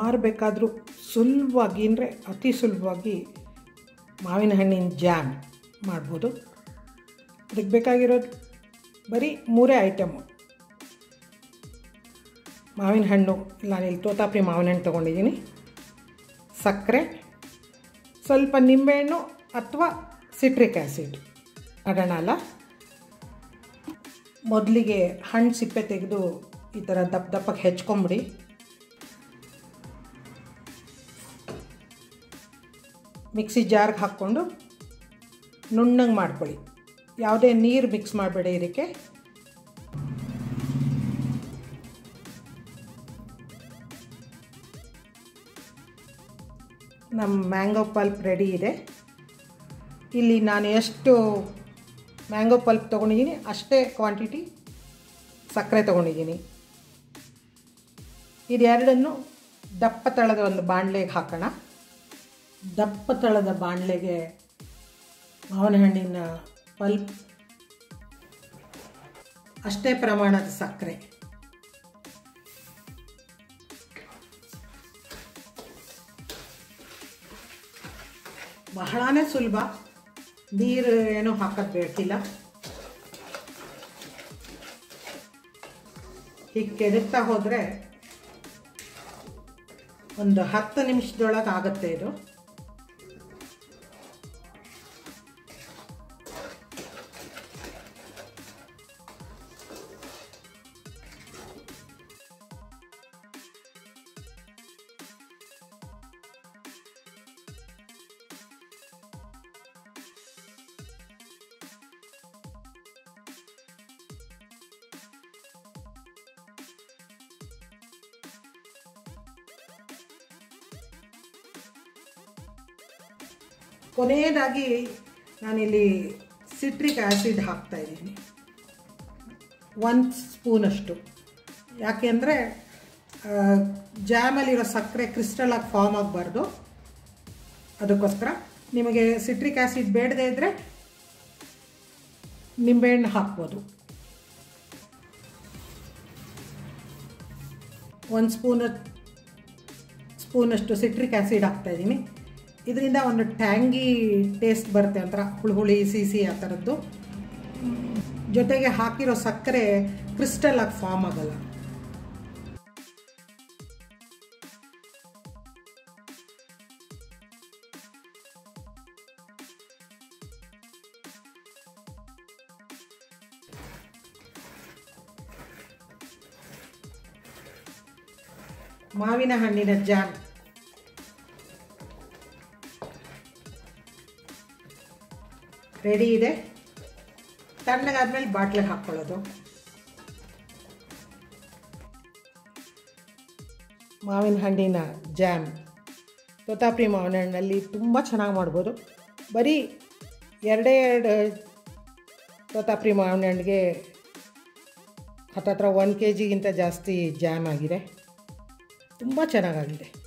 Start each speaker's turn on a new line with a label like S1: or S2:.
S1: ಯಾರು ಬೇಕಾದರೂ ಸುಲಭವಾಗಿ ಅಂದರೆ ಅತಿ ಸುಲಭವಾಗಿ ಮಾವಿನ ಹಣ್ಣಿನ ಜಾಮ್ ಮಾಡ್ಬೋದು ಅದಕ್ಕೆ ಬೇಕಾಗಿರೋದು ಬರೀ ಮೂರೇ ಐಟಮು ಮಾವಿನ ಹಣ್ಣು ನಾನಿಲ್ಲಿ ತೋತಾಪುರಿ ಮಾವಿನ ಹಣ್ಣು ತೊಗೊಂಡಿದ್ದೀನಿ ಸಕ್ಕರೆ ಸ್ವಲ್ಪ ನಿಂಬೆಹಣ್ಣು ಅಥವಾ ಸಿಟ್ರಿಕ್ ಆ್ಯಸಿಡ್ ಮಾಡೋಣ ಅಲ್ಲ ಮೊದಲಿಗೆ ಹಣ್ಣು ಸಿಪ್ಪೆ ತೆಗೆದು ಈ ಥರ ದಪ್ಪ ದಪ್ಪಕ್ಕೆ ಹೆಚ್ಕೊಂಬಿಡಿ ಮಿಕ್ಸಿ ಜಾರ್ಗೆ ಹಾಕ್ಕೊಂಡು ನುಣ್ಣಗೆ ಮಾಡ್ಕೊಳ್ಳಿ ಯಾವುದೇ ನೀರು ಮಿಕ್ಸ್ ಮಾಡಬೇಡಿ ಇದಕ್ಕೆ ನಮ್ಮ ಮ್ಯಾಂಗೋ ಪಲ್ಪ್ ರೆಡಿ ಇದೆ ಇಲ್ಲಿ ನಾನು ಎಷ್ಟು ಮ್ಯಾಂಗೋ ಪಲ್ಪ್ ತೊಗೊಂಡಿದ್ದೀನಿ ಅಷ್ಟೇ ಕ್ವಾಂಟಿಟಿ ಸಕ್ಕರೆ ತೊಗೊಂಡಿದ್ದೀನಿ ಇದೆರಡನ್ನು ದಪ್ಪ ತಳದ ಒಂದು ಬಾಣಲೆಗೆ ಹಾಕೋಣ ದಪ್ಪ ತಳದ ಬಾಣಲೆಗೆ ಮಾವಿನ ಹಣ್ಣಿನ ಪಲ್ಪ್ ಅಷ್ಟೇ ಪ್ರಮಾಣದ ಸಕ್ಕರೆ ಬಹಳನೇ ಸುಲಭ ನೀರು ಏನೂ ಹಾಕೋದು ಬೇಕಿಲ್ಲ ಹೀಗೆ ಕೆದಕ್ತಾ ಹೋದರೆ ಒಂದು ಹತ್ತು ನಿಮಿಷದೊಳಗೆ ಆಗುತ್ತೆ ಇದು ಕೊನೆಯದಾಗಿ ನಾನಿಲ್ಲಿ ಸಿಟ್ರಿಕ್ ಆ್ಯಸಿಡ್ ಹಾಕ್ತಾ ಇದ್ದೀನಿ ಒಂದು ಸ್ಪೂನಷ್ಟು ಯಾಕೆಂದರೆ ಜಾಮಲ್ಲಿರೋ ಸಕ್ಕರೆ ಕ್ರಿಸ್ಟಲ್ ಆಗಿ ಫಾರ್ಮ್ ಆಗಬಾರ್ದು ಅದಕ್ಕೋಸ್ಕರ ನಿಮಗೆ ಸಿಟ್ರಿಕ್ ಆ್ಯಸಿಡ್ ಬೇಡದೇ ಇದ್ದರೆ ನಿಂಬೆಹಣ್ಣು ಹಾಕ್ಬೋದು ಒಂದು ಸ್ಪೂನ್ ಸ್ಪೂನಷ್ಟು ಸಿಟ್ರಿಕ್ ಆ್ಯಸಿಡ್ ಹಾಕ್ತಾಯಿದ್ದೀನಿ ಇದರಿಂದ ಒಂದು ಟ್ಯಾಂಗಿ ಟೇಸ್ಟ್ ಬರುತ್ತೆ ಒಂಥರ ಹುಳಿ ಹುಳಿ ಸಿಸಿ ಆ ಥರದ್ದು ಜೊತೆಗೆ ಹಾಕಿರೋ ಸಕ್ಕರೆ ಕ್ರಿಸ್ಟಲ್ ಆಗಿ ಫಾರ್ಮ್ ಆಗಲ್ಲ ಮಾವಿನ ಹಣ್ಣಿನ ಜಾಮ್ ರೆಡಿ ಇದೆ ತಣ್ಣಗಾದ್ಮೇಲೆ ಬಾಟ್ಲಿಗೆ ಹಾಕ್ಕೊಳ್ಳೋದು ಮಾವಿನ ಹಣ್ಣಿನ ಜಾಮ್ ತೋತಾಪುರಿ ಮಾವಿನ ಹಣ್ಣಲ್ಲಿ ತುಂಬ ಚೆನ್ನಾಗಿ ಮಾಡ್ಬೋದು ಬರೀ ಎರಡೇ ಎರಡು ತೋತಾಪುರಿ ಮಾವಿನ ಹಣ್ಣಿಗೆ ಹತ್ತತ್ರ ಒನ್ ಕೆ ಜಿಗಿಂತ ಜಾಸ್ತಿ ಜಾಮ್ ಆಗಿದೆ ತುಂಬ ಚೆನ್ನಾಗಾಗಿದೆ